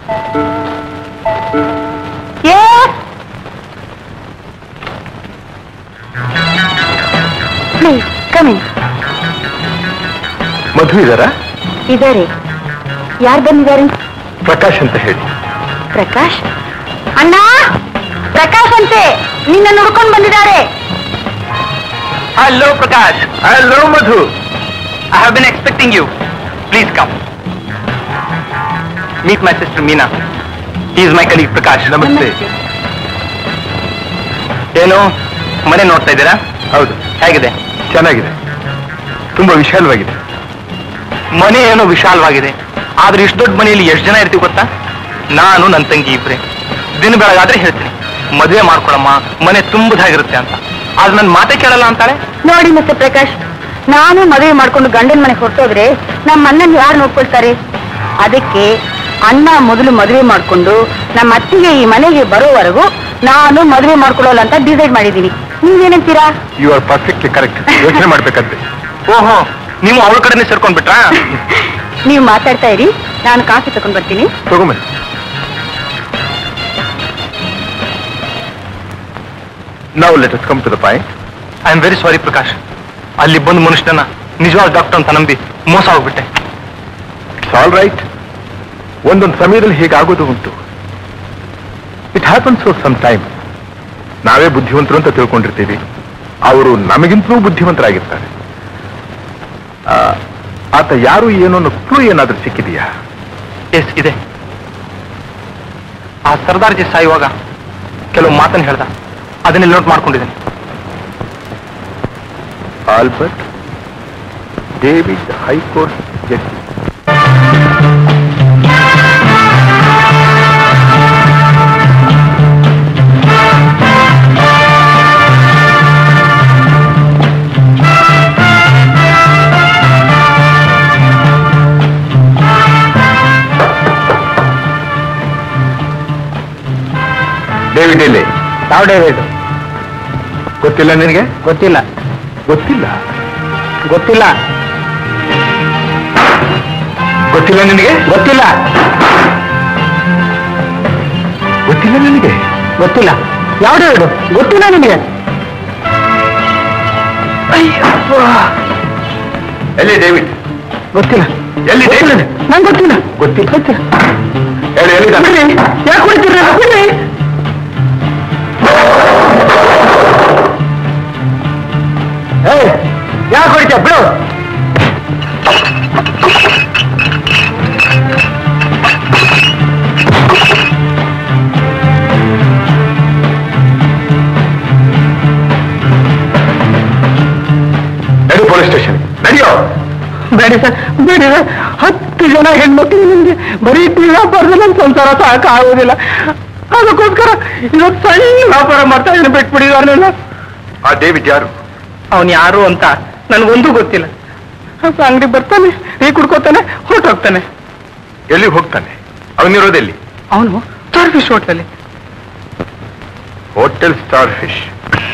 please coming ಮಧು ಇದಾರಾ ಇದಾರೆ ಯಾರು ಬಂದಿದ್ದಾರೆ ಪ್ರಕಾಶ್ ಅಂತ ಹೇಳಿ ಪ್ರಕಾಶ್ ಅಣ್ಣ ಪ್ರಕಾಶ್ ಅಂತೆ ನಿನ್ನ ನೋಡ್ಕೊಂಡು ಬಂದಿದ್ದಾರೆ hello Prakash hello Madhu I have been expecting you please come meet my sister Meena is my colleague Prakash ನಮಸ್ತೆ ಏನು ಮನೆ ನೋಡ್ತಾ ಇದ್ದೀರಾ ಹೌದು ಹೇಗಿದೆ ಚೆನ್ನಾಗಿದೆ ತುಂಬಾ ವಿಶಾಲವಾಗಿದೆ ಮನೆ ಏನೋ ವಿಶಾಲವಾಗಿದೆ ಆದ್ರೆ ಇಷ್ಟು ದೊಡ್ಡ ಮನೆಯಲ್ಲಿ ಎಷ್ಟು ಜನ ಇರ್ತೀವಿ ಗೊತ್ತಾ ನಾನು ನನ್ನ ತಂಗಿ ಇಬ್ರೆ ದಿನ ಬೆಳಗಾದ್ರೆ ಹೇಳ್ತೀನಿ ಮದುವೆ ಮಾಡ್ಕೊಳಮ್ಮ ಮನೆ ತುಂಬದಾಗಿರುತ್ತೆ ಅಂತ ಆದ್ರೆ ನನ್ನ ಮಾತೆ ಕೇಳಲ್ಲ ಅಂತಾಳೆ ನೋಡಿ ಮತ್ತೆ ಪ್ರಕಾಶ್ ನಾನು ಮದುವೆ ಮಾಡ್ಕೊಂಡು ಗಂಡನ ಮನೆಗೆ ಹೊರಟೋದ್ರೆ ನಮ್ಮ ಅಣ್ಣನ ಯಾರು ನೋಡ್ಕೊಳ್ತಾರೆ ಅದಕ್ಕೆ ಅಣ್ಣ ಮೊದಲು ಮದುವೆ ಮಾಡ್ಕೊಂಡು ನಮ್ಮ ಅತ್ತಿಗೆ ಈ ಮನೆಗೆ ಬರೋವರೆಗೂ ನಾನು ಮದುವೆ ಮಾಡ್ಕೊಳ್ಳೋಲ್ಲ ಅಂತ ಡಿಸೈಡ್ ಮಾಡಿದ್ದೀನಿ ನೀವೇನಂತೀರಾ ಯು ಆರ್ ಪರ್ಫೆಕ್ಟ್ಲಿ ಕರೆಕ್ಟ್ ಯೋಚನೆ ಮಾಡ್ಬೇಕಂತೆ ಓಹೋ ನೀವು ಅವಳ ಕಡೆನೇ ಸೇರ್ಕೊಂಡ್ಬಿಟ್ರಾ ನೀವು ಮಾತಾಡ್ತಾ ಇರಿ ನಾನು ಕಾಫಿ ತಗೊಂಡ್ ಬರ್ತೀನಿ ತಗೊಂಬನ್ನಿ ನಾವು let us come to the point I am very sorry Prakash ಅಲ್ಲಿ ಬಂದು ಮನುಷ್ಯನ ನಿಜವಾದ ಡಾಕ್ಟರ್ ಅಂತ ನಂಬಿ ಮೋಸ ಹೋಗ್ಬಿಟ್ಟೆ ಇಟ್ಸ್ ಆಲ್ ರೈಟ್ ಒಂದೊಂದು ಸಮಯದಲ್ಲಿ ಹೀಗಾಗೋದು ಉಂಟು it happens for some time ನಾವೇ ಬುದ್ಧಿವಂತರು ಅಂತ ತಿಳ್ಕೊಂಡಿರ್ತೀವಿ ಅವರು ನಮಗಿಂತಲೂ ಬುದ್ಧಿವಂತರಾಗಿರ್ತಾರೆ ಆ, ಆತ ಯಾರು ಏನು ಅನ್ನೋ ಕ್ಲೂ ಏನಾದ್ರೂ ಸಿಕ್ಕಿದೆಯಾ ಎಸ್ ಇದೆ ಆ ಸರ್ದಾರ್ಜಿ ಸಾಯುವಾಗ ಕೆಲವು ಮಾತನ್ನು ಹೇಳ್ದ ಅದನ್ನೆಲ್ಲ ನೋಟ್ ಮಾಡ್ಕೊಂಡಿದ್ದೇನೆ Albert David high court judge David ಎಲ್ಲಿ ಯಾವ ಡೇವಿಡ್ ಗೊತ್ತಿಲ್ಲ ನಿನಗೆ ಗೊತ್ತಿಲ್ಲ ಗೊತ್ತಿಲ್ಲ ಗೊತ್ತಿಲ್ಲ ಗೊತ್ತಿಲ್ಲ ನಿನಗೆ ಗೊತ್ತಿಲ್ಲ ಗೊತ್ತಿಲ್ಲ ನಿನಗೆ ಗೊತ್ತಿಲ್ಲ ಯಾವ ಡೇವಿಡ್ ಗೊತ್ತಿಲ್ಲ ನಿನಗೆ ಎಲ್ಲಿ ಡೇವಿಡ್ ಗೊತ್ತಿಲ್ಲ ಎಲ್ಲಿ ಡೇವಿಡ್ ನಂಗೆ ಗೊತ್ತಿಲ್ಲ ಗೊತ್ತಿಲ್ಲ ಗೊತ್ತಿಲ್ಲ ಹೇಳಿ ಎಲ್ಲಿದ್ದಾನೆ ಯಾಕೆ ಕುಡಿತೀರ ಯಾಕೆ ಹೊಡಿತೀಯ ಬಿಡು ನಡಿ ಪೊಲೀಸ್ ಸ್ಟೇಷನ್ ನಡಿಯೋ ಬೇಡಿ ಸರ್ ಬೇಡಿ ಸರ್ ಹತ್ತು ಜನ ಹೆಣ್ಮಕ್ಳು ನಿಮಗೆ ಬರೀ ಟಿ ವ್ಯಾಪಾರದ ನನ್ನ ಸಂಸಾರ ಸಾಕಾಗೋದಿಲ್ಲ ಅದಕ್ಕೋಸ್ಕರ ಇವತ್ತು ಸಣ್ಣ ವ್ಯಾಪಾರ ಮಾಡ್ತಾ ಇದ್ದೀನಿ ಬಿಟ್ಬಿಟ್ಟಿದ್ದಾರೆ ಆ ಡೇವಿಡ್ ಯಾರು ಅವನು ಯಾರು ಅಂತ ನನಗೊಂದು ಗೊತ್ತಿಲ್ಲ ಅಂಗಡಿ ಬರ್ತಾನೆ ಟೀ ಕುಡ್ಕೋತಾನೆ ಹೊರಟೋಗ್ತಾನೆ ಎಲ್ಲಿ ಹೋಗ್ತಾನೆ ಅವನಿರೋದೆಲ್ಲಿ ಅವನು ಸ್ಟಾರ್ ಫಿಶ್ ಹೋಟ್ಲಲ್ಲಿ ಹೋಟೆಲ್ ಸ್ಟಾರ್ ಫಿಶ್